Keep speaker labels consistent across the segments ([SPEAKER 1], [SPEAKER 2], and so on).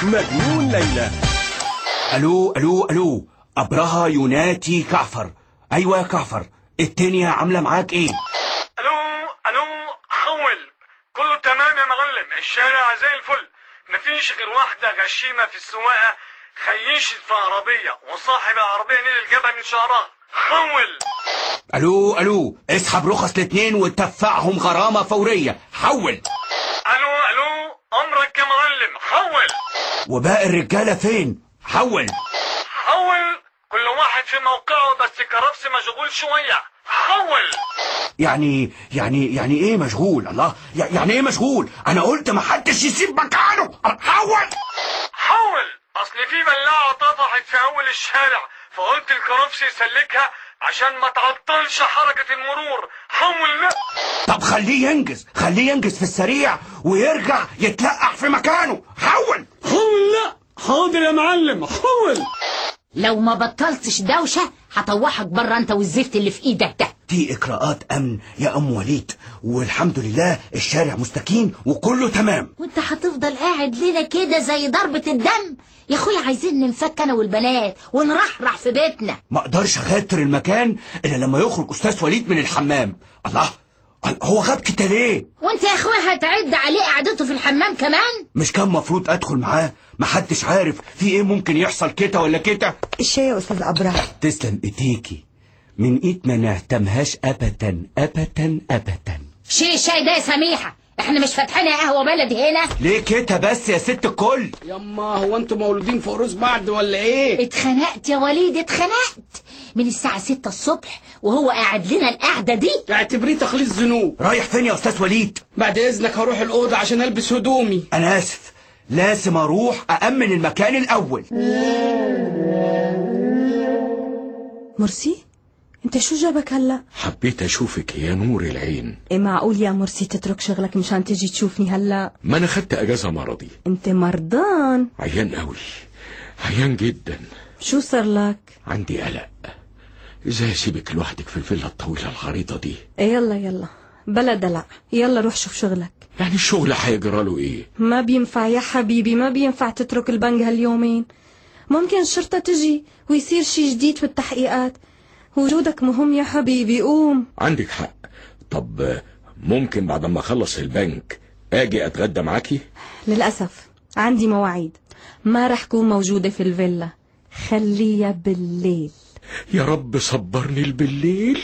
[SPEAKER 1] مجنون ليلى
[SPEAKER 2] الو الو الو ابرهة يوناتي كعفر ايوه يا كعفر الدنيا عامله معاك ايه
[SPEAKER 3] الو الو حول كله تمام يا معلم الشارع زي الفل مفيش غير واحدة غشيمة في السواقة خيشت في عربية وصاحب العربية نزل جابها من شعرها حول
[SPEAKER 2] الو الو اسحب رخص الاتنين وتدفعهم غرامه فوريه حول
[SPEAKER 3] الو الو امرك يا معلم حول
[SPEAKER 2] وباقي الرجاله فين حول
[SPEAKER 3] حول كل واحد في موقعه بس كرفس مشغول شوية حول
[SPEAKER 2] يعني يعني يعني ايه مشغول الله يع- يعني ايه مشغول انا قلت ما حدش يسيب مكانه حول
[SPEAKER 3] حول اصل في بلاعة طفحت في اول الشارع فقلت الكرفس يسلكها عشان ما تعطلش حركة المرور حول لا
[SPEAKER 2] طب خليه ينجز خليه ينجز في السريع ويرجع يتلقح في مكانه حول
[SPEAKER 1] حول لا حاضر يا معلم حول
[SPEAKER 4] لو ما بطلتش دوشة هطوحك بره انت والزفت اللي في ايدك ده
[SPEAKER 2] دي اجراءات امن يا ام وليد والحمد لله الشارع مستكين وكله تمام
[SPEAKER 4] وانت هتفضل قاعد لنا كده زي ضربة الدم يا اخويا عايزين ننفك انا والبنات ونرحرح في بيتنا
[SPEAKER 2] ما اقدرش اغادر المكان الا لما يخرج استاذ وليد من الحمام الله هو غاب كده ليه
[SPEAKER 4] وانت يا اخويا هتعد عليه قعدته في الحمام كمان
[SPEAKER 2] مش كان مفروض ادخل معاه محدش عارف في ايه ممكن يحصل كده ولا كده
[SPEAKER 5] الشاي يا استاذ ابراهيم
[SPEAKER 2] تسلم ايديكي من ايد ما نهتمهاش ابدا ابدا ابدا
[SPEAKER 4] شيل الشاي ده يا سميحة احنا مش فاتحين قهوة بلدي هنا
[SPEAKER 2] ليه كده بس يا ست الكل
[SPEAKER 1] يما هو انتوا مولودين في عروس بعض ولا ايه
[SPEAKER 4] اتخنقت يا وليد اتخنقت من الساعة ستة الصبح وهو قاعد لنا القعدة دي
[SPEAKER 1] اعتبريه تخليص ذنوب
[SPEAKER 2] رايح فين يا استاذ وليد
[SPEAKER 1] بعد اذنك هروح الاوضه عشان البس هدومي
[SPEAKER 2] انا اسف لازم اروح أأمن المكان الأول
[SPEAKER 5] مرسي انت شو جابك هلا
[SPEAKER 6] حبيت اشوفك يا نور العين
[SPEAKER 5] ايه معقول يا مرسي تترك شغلك مشان تجي تشوفني هلا
[SPEAKER 6] ما انا خدت اجازه مرضي
[SPEAKER 5] انت مرضان
[SPEAKER 6] عيان قوي عيان جدا
[SPEAKER 5] شو صار لك
[SPEAKER 6] عندي قلق ازاي اسيبك لوحدك في الفيلا الطويله العريضه دي
[SPEAKER 5] ايه يلا يلا بلا دلع يلا روح شوف شغلك
[SPEAKER 6] يعني الشغل هيجرى له ايه
[SPEAKER 5] ما بينفع يا حبيبي ما بينفع تترك البنك هاليومين ممكن الشرطة تجي ويصير شي جديد في التحقيقات وجودك مهم يا حبيبي قوم
[SPEAKER 6] عندك حق طب آه، ممكن بعد ما اخلص البنك اجي اتغدى معاكي
[SPEAKER 5] للأسف عندي مواعيد ما رح كون موجودة في الفيلا خليها بالليل
[SPEAKER 6] يا رب صبرني بالليل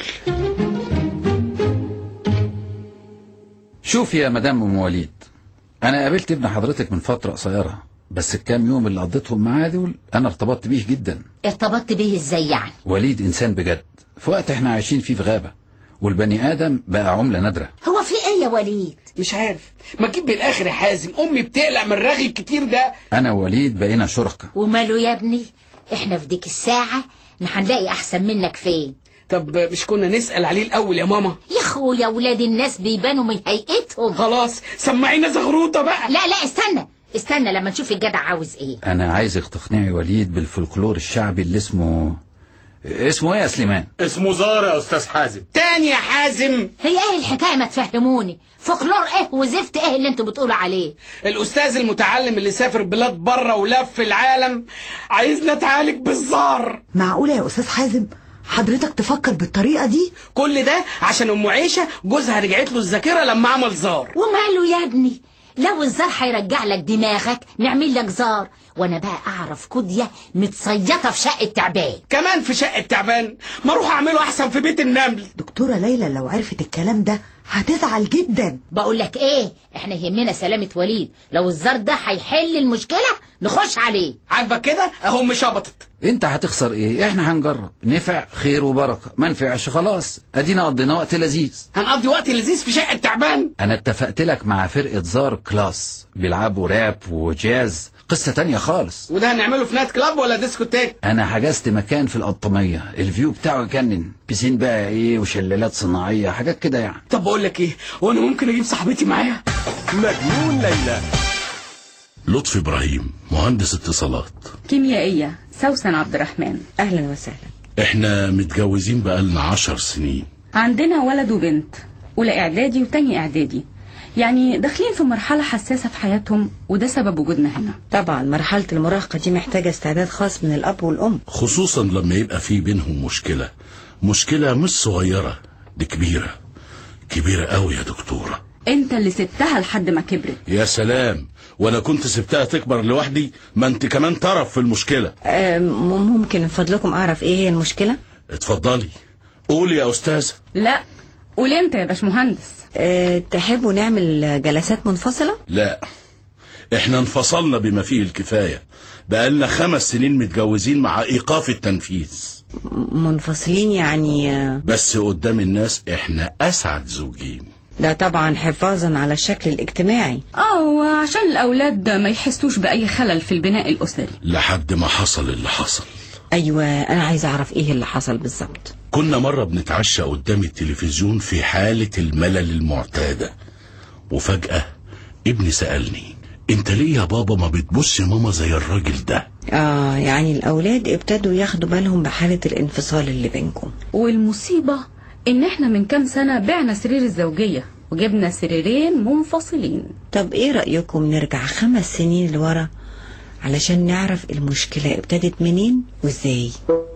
[SPEAKER 7] شوف يا مدام ام وليد انا قابلت ابن حضرتك من فتره قصيره بس الكام يوم اللي قضيتهم معاه دول انا ارتبطت بيه جدا
[SPEAKER 4] ارتبطت بيه ازاي يعني
[SPEAKER 7] وليد انسان بجد في وقت احنا عايشين فيه في غابه والبني ادم بقى عمله نادره
[SPEAKER 4] هو في ايه يا وليد
[SPEAKER 1] مش عارف ما تجيب بالاخر يا حازم امي بتقلق من الرغي الكتير ده
[SPEAKER 7] انا ووليد بقينا شركاء
[SPEAKER 4] وماله يا ابني احنا في ديك الساعة هنلاقي احسن منك فين
[SPEAKER 1] طب مش كنا نسال عليه الاول يا ماما
[SPEAKER 4] يا اخويا ولاد الناس بيبانوا من هيئتهم
[SPEAKER 1] خلاص سمعينا زغروطه بقى
[SPEAKER 4] لا لا استنى استنى لما نشوف الجدع عاوز ايه
[SPEAKER 7] انا عايزك تقنعي وليد بالفولكلور الشعبي اللي اسمه اسمه ايه يا سليمان
[SPEAKER 8] اسمه زار يا استاذ حازم
[SPEAKER 1] تاني يا حازم
[SPEAKER 4] هي ايه الحكاية ما تفهموني فولكلور ايه وزفت ايه اللي انتوا بتقولوا عليه
[SPEAKER 1] الاستاذ المتعلم اللي سافر بلاد بره ولف العالم عايزنا نتعالج بالزار
[SPEAKER 9] معقولة يا أستاذ حازم حضرتك تفكر بالطريقة دي
[SPEAKER 1] كل ده عشان ام عيشه جوزها رجعت له الذاكره لما عمل زار
[SPEAKER 4] وماله يا ابني لو الزار هيرجع لك دماغك نعمل لك زار وانا بقى اعرف كودية متصيطة في شقة تعبان
[SPEAKER 1] كمان في شقه تعبان ما اروح اعمله احسن في بيت النمل
[SPEAKER 9] دكتورة ليلى لو عرفت الكلام ده هتزعل جدا
[SPEAKER 4] بقول لك ايه احنا يهمنا سلامة وليد لو الزار ده هيحل المشكلة نخش عليه
[SPEAKER 1] عاجبك كده اهو مش شبطت
[SPEAKER 7] انت هتخسر ايه احنا هنجرب نفع خير وبركه ما نفعش خلاص ادينا قضينا وقت لذيذ
[SPEAKER 1] هنقضي وقت لذيذ في شقه تعبان
[SPEAKER 7] انا اتفقت لك مع فرقه زار كلاس بيلعبوا راب وجاز قصه تانية خالص
[SPEAKER 1] وده هنعمله في نايت كلاب ولا ديسكوتيك
[SPEAKER 7] انا حجزت مكان في القطامية الفيو بتاعه يجنن بيسين بقى ايه وشلالات صناعية حاجات كده يعني
[SPEAKER 1] طب بقول لك ايه وانا ممكن اجيب صاحبتي معايا
[SPEAKER 8] مجنون ليلى
[SPEAKER 10] لطفي ابراهيم مهندس اتصالات
[SPEAKER 11] كيميائية سوسن عبد الرحمن أهلا وسهلا
[SPEAKER 10] احنا متجوزين بقالنا عشر سنين
[SPEAKER 11] عندنا ولد وبنت أولى إعدادي وتاني إعدادي يعني داخلين في مرحلة حساسة في حياتهم وده سبب وجودنا هنا
[SPEAKER 12] طبعا مرحلة المراهقة دي محتاجة استعداد خاص من الأب والأم
[SPEAKER 10] خصوصا لما يبقى في بينهم مشكلة مشكلة مش صغيرة دي كبيرة كبيرة قوي يا دكتورة
[SPEAKER 11] انت اللي سبتها لحد ما كبرت
[SPEAKER 10] يا سلام وانا كنت سبتها تكبر لوحدي ما انت كمان طرف في المشكلة
[SPEAKER 12] آه، م- ممكن من فضلكم أعرف إيه هي المشكلة؟
[SPEAKER 10] اتفضلي قولي يا استاذة
[SPEAKER 11] لا قول انت يا باشمهندس
[SPEAKER 12] أه تحبوا نعمل جلسات منفصلة؟
[SPEAKER 10] لا احنا انفصلنا بما فيه الكفاية بقالنا خمس سنين متجوزين مع ايقاف التنفيذ
[SPEAKER 12] م- منفصلين يعني آه،
[SPEAKER 10] بس قدام الناس احنا اسعد زوجين
[SPEAKER 12] ده طبعا حفاظا على الشكل الاجتماعي
[SPEAKER 11] اه وعشان الأولاد ما يحسوش بأي خلل في البناء الأسري
[SPEAKER 10] لحد ما حصل اللي حصل
[SPEAKER 12] أيوة أنا عايزة أعرف إيه اللي حصل بالظبط
[SPEAKER 10] كنا مرة بنتعشى قدام التلفزيون في حالة الملل المعتادة وفجأة ابني سألني انت ليه يا بابا ما بتبص ماما زي الراجل ده
[SPEAKER 12] آه يعني الأولاد ابتدوا ياخدوا بالهم بحالة الانفصال اللي بينكم
[SPEAKER 11] والمصيبة إن إحنا من كام سنة بعنا سرير الزوجية وجبنا سريرين منفصلين
[SPEAKER 12] طب إيه رأيكم نرجع خمس سنين لورا علشان نعرف المشكلة ابتدت منين وإزاي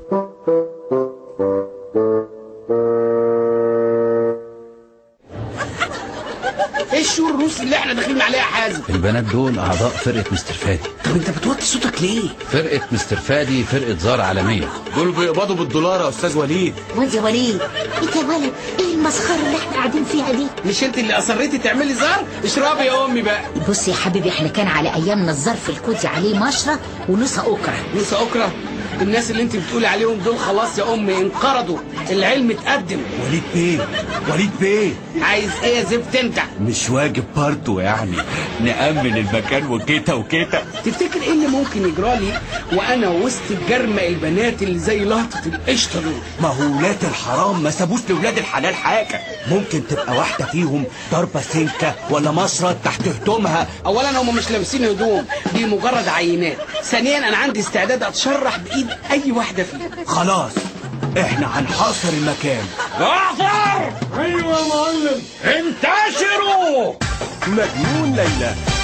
[SPEAKER 1] ايه الشور الروسي اللي احنا داخلين عليها يا حازم
[SPEAKER 7] البنات دول اعضاء فرقه مستر فادي
[SPEAKER 1] طب انت بتوطي صوتك ليه
[SPEAKER 7] فرقه مستر فادي فرقه زار عالميه
[SPEAKER 2] دول بيقبضوا بالدولار يا استاذ وليد
[SPEAKER 4] واد يا وليد انت يا ولد ايه المسخره اللي احنا قاعدين فيها دي
[SPEAKER 1] مش انت اللي اصريتي تعملي زار اشربي يا امي بقى
[SPEAKER 4] بص يا حبيبي احنا كان على ايامنا الظرف الكوزي عليه مشرة ونص اوكرة
[SPEAKER 1] موسى اكره الناس اللي انت بتقولي عليهم دول خلاص يا امي انقرضوا العلم اتقدم
[SPEAKER 2] وليد بيه وليد بيه
[SPEAKER 1] عايز ايه يا زفت انت
[SPEAKER 2] مش واجب برضه يعني نأمن المكان وكده وكده
[SPEAKER 1] تفتكر ايه اللي ممكن يجرالي وانا وسط الجرمة البنات اللي زي لقطة القشطة دول
[SPEAKER 2] ما هو ولاد الحرام ما سابوش لولاد الحلال حاجة ممكن تبقى واحدة فيهم ضربة سنكة ولا مشرط تحت هدومها
[SPEAKER 1] اولا هم مش لابسين هدوم دي مجرد عينات ثانيا انا عندي استعداد اتشرح بايد اي واحدة فيهم
[SPEAKER 2] خلاص احنا هنحاصر المكان
[SPEAKER 6] جعفر ايوه يا معلم انتشروا
[SPEAKER 8] مجنون ليلى